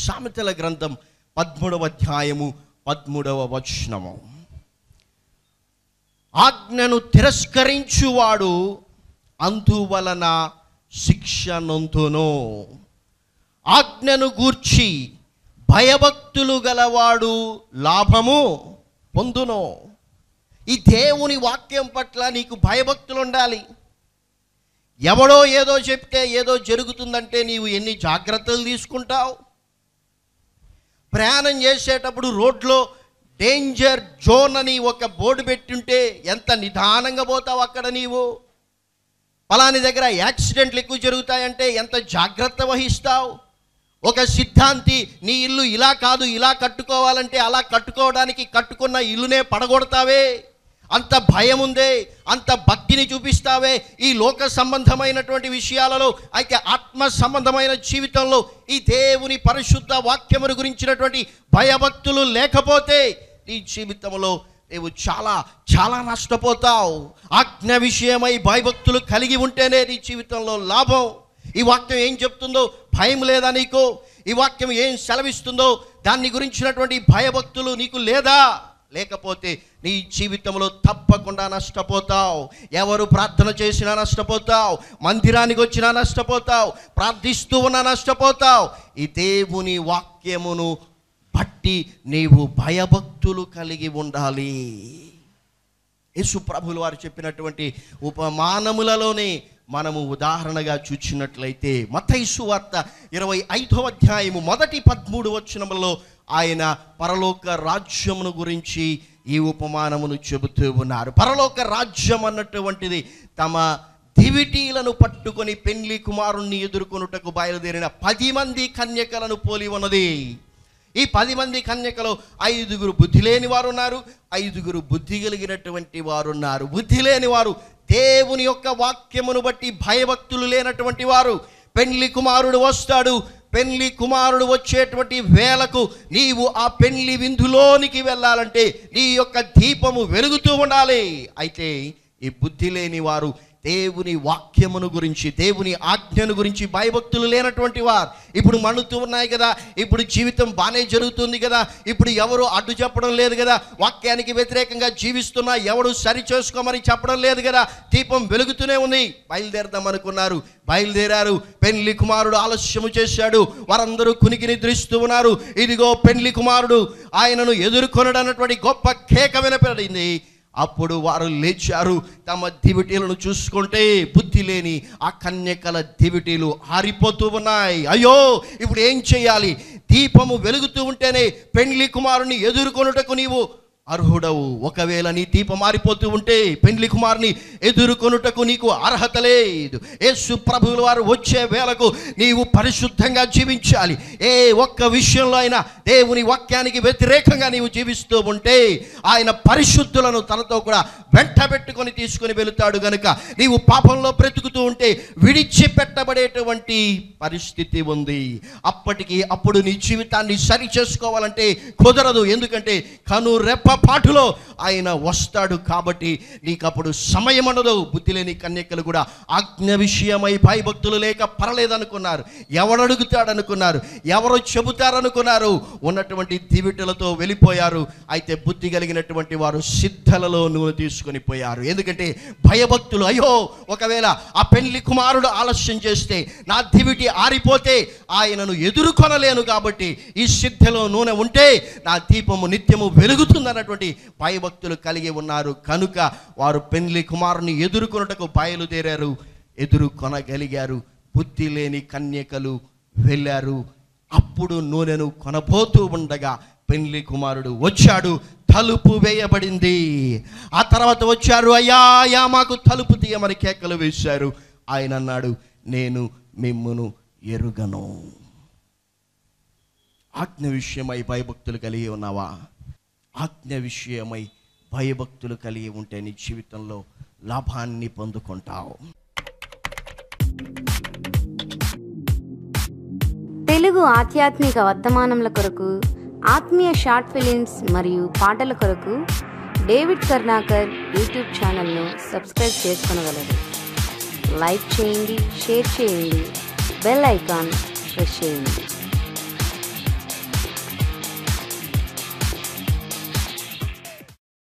సామెతల గ్రంథం పదమూడవ అధ్యాయము పదమూడవ వచనము ఆజ్ఞను తిరస్కరించువాడు అందువలన శిక్ష నొంతును ఆజ్ఞను గూర్చి భయభక్తులు గలవాడు లాభము పొందును ఈ దేవుని వాక్యం పట్ల నీకు భయభక్తులు ఉండాలి ఎవడో ఏదో చెప్తే ఏదో జరుగుతుందంటే నీవు ఎన్ని జాగ్రత్తలు తీసుకుంటావు ప్రయాణం చేసేటప్పుడు రోడ్లో డేంజర్ జోన్ అని ఒక బోర్డు పెట్టుంటే ఎంత నిదానంగా పోతావు అక్కడ నీవు పలాని దగ్గర యాక్సిడెంట్లు ఎక్కువ జరుగుతాయంటే ఎంత జాగ్రత్త వహిస్తావు ఒక సిద్ధాంతి నీ ఇల్లు ఇలా కాదు ఇలా కట్టుకోవాలంటే అలా కట్టుకోవడానికి కట్టుకున్న ఇల్లునే పడగొడతావే అంత భయం ఉందే అంత భక్తిని చూపిస్తావే ఈ లోక సంబంధమైనటువంటి విషయాలలో అయితే ఆత్మ సంబంధమైన జీవితంలో ఈ దేవుని పరిశుద్ధ వాక్యమును గురించినటువంటి భయభక్తులు లేకపోతే నీ జీవితంలో నీవు చాలా చాలా నష్టపోతావు ఆజ్ఞ విషయమై భయభక్తులు కలిగి ఉంటేనే నీ జీవితంలో లాభం ఈ వాక్యం ఏం చెప్తుందో భయం లేదా నీకు ఈ వాక్యం ఏం సెలవిస్తుందో దాన్ని గురించినటువంటి భయభక్తులు నీకు లేదా లేకపోతే నీ జీవితంలో తప్పకుండా నష్టపోతావు ఎవరు ప్రార్థన చేసినా నష్టపోతావు మందిరానికి వచ్చినా నష్టపోతావు ప్రార్థిస్తూ ఉన్నా నష్టపోతావు ఈ దేవుని వాక్యమును బట్టి నీవు భయభక్తులు కలిగి ఉండాలి యేసు ప్రభులు వారు చెప్పినటువంటి ఉపమానములలోనే మనము ఉదాహరణగా చూచినట్లయితే మతైసు వార్త ఇరవై ఐదో అధ్యాయము మొదటి పదమూడు వచనములలో ఆయన పరలోక రాజ్యమును గురించి ఈ ఉపమానమును చెబుతూ ఉన్నారు పరలోక రాజ్యం అన్నటువంటిది తమ దివిటీలను పట్టుకొని పెండ్లి కుమారుణ్ణి ఎదుర్కొనుటకు బయలుదేరిన పది మంది కన్యకలను పోలి ఉన్నది ఈ పది మంది కన్యకలో ఐదుగురు బుద్ధి లేని వారు ఉన్నారు ఐదుగురు బుద్ధి కలిగినటువంటి వారు ఉన్నారు బుద్ధి లేని వారు దేవుని యొక్క వాక్యమును బట్టి భయభక్తులు లేనటువంటి వారు పెండ్లి కుమారుడు వస్తాడు పెండ్లి కుమారుడు వచ్చేటువంటి వేళకు నీవు ఆ పెండ్లి విందులోనికి వెళ్ళాలంటే నీ యొక్క దీపము వెలుగుతూ ఉండాలి అయితే ఈ బుద్ధి లేని వారు దేవుని వాక్యమును గురించి దేవుని ఆజ్ఞను గురించి భయభక్తులు లేనటువంటి వారు ఇప్పుడు మణుతూ ఉన్నాయి కదా ఇప్పుడు జీవితం బాగానే జరుగుతుంది కదా ఇప్పుడు ఎవరు అడ్డు చెప్పడం లేదు కదా వాక్యానికి వ్యతిరేకంగా జీవిస్తున్నా ఎవడు సరి చేసుకోమని చెప్పడం లేదు కదా దీపం వెలుగుతూనే ఉంది బయలుదేరదాం అనుకున్నారు బయలుదేరారు పెళ్లి కుమారుడు ఆలస్యము చేశాడు వారందరూ కునికి నిద్రిస్తూ ఉన్నారు ఇదిగో పెళ్లి కుమారుడు ఆయనను ఎదుర్కొనడన్నటువంటి గొప్ప కేక వినపడింది అప్పుడు వారు లేచారు తమ దివిటీలను చూసుకుంటే బుద్ధి లేని ఆ కన్యకల దివిటీలు ఆరిపోతూ ఉన్నాయి అయ్యో ఇప్పుడు ఏం చేయాలి దీపము వెలుగుతూ ఉంటేనే పెండ్లి కుమారుని ఎదుర్కొనుటకు నీవు అర్హుడవు ఒకవేళ నీ దీపం మారిపోతూ ఉంటే పెండ్లి కుమారుని ఎదుర్కొనుటకు నీకు అర్హత లేదు యేసు ప్రభువుల వారు వచ్చే వేళకు నీవు పరిశుద్ధంగా జీవించాలి ఏ ఒక్క విషయంలో అయినా దేవుని వాక్యానికి వ్యతిరేకంగా నీవు జీవిస్తూ ఉంటే ఆయన పరిశుద్ధులను తనతో కూడా వెంట పెట్టుకొని తీసుకొని వెళుతాడు గనుక నీవు పాపంలో బ్రతుకుతూ ఉంటే విడిచిపెట్టబడేటువంటి పరిస్థితి ఉంది అప్పటికి అప్పుడు నీ జీవితాన్ని సరి చేసుకోవాలంటే కుదరదు ఎందుకంటే కను రెప్ప పాటులో ఆయన వస్తాడు కాబట్టి నీకు అప్పుడు సమయం ఉండదు బుద్ధి లేని కన్యకలు కూడా ఆజ్ఞ విషయమై భయభక్తులు లేక పర్లేదనుకున్నారు ఎవడు అడుగుతాడనుకున్నారు ఎవరు చెబుతారనుకున్నారు ఉన్నటువంటి దివిటలతో వెళ్ళిపోయారు అయితే బుద్ధి కలిగినటువంటి వారు సిద్ధలలో నూనె తీసుకొని పోయారు ఎందుకంటే భయభక్తులు అయ్యో ఒకవేళ ఆ పెళ్లి కుమారుడు ఆలస్యం చేస్తే నా దివిటి ఆరిపోతే ఆయనను ఎదుర్కొనలేను కాబట్టి ఈ సిద్ధలో నూనె ఉంటే నా దీపము నిత్యము వెలుగుతుందన్నటువంటి భయభక్తులు కలిగి ఉన్నారు కనుక వారు పెళ్లి కుమారుని ఎదుర్కొనుటకు బయలుదేరారు ఎదుర్కొనగలిగారు బుద్ధి లేని కన్యకలు వెళ్ళారు అప్పుడు నూనెను కొనబోతూ ఉండగా పెళ్లి కుమారుడు వచ్చాడు తలుపు వేయబడింది ఆ తర్వాత వచ్చారు అయ్యా అయ్యా మాకు తలుపు తీయమని కేకలు వేశారు ఆయన అన్నాడు నేను మిమ్మును ఎరుగను ఆజ్ఞ విషయమై భయభక్తులు కలిగి ఉన్నావా ఆజ్ఞ విషయమై భయభక్తులు కలిగి ఉంటే నీ జీవితంలో లాభాన్ని పొందుకుంటావు తెలుగు ఆధ్యాత్మిక వర్తమానముల కొరకు ఆత్మీయ షార్ట్ ఫిలిమ్స్ మరియు పాటల కొరకు డేవిడ్ కర్ణాకర్ యూట్యూబ్ ఛానల్ను సబ్స్క్రైబ్ చేసుకొనగలరు లైక్ చేయండి షేర్ చేయండి బెల్ ఐకాన్ ప్రెస్ చేయండి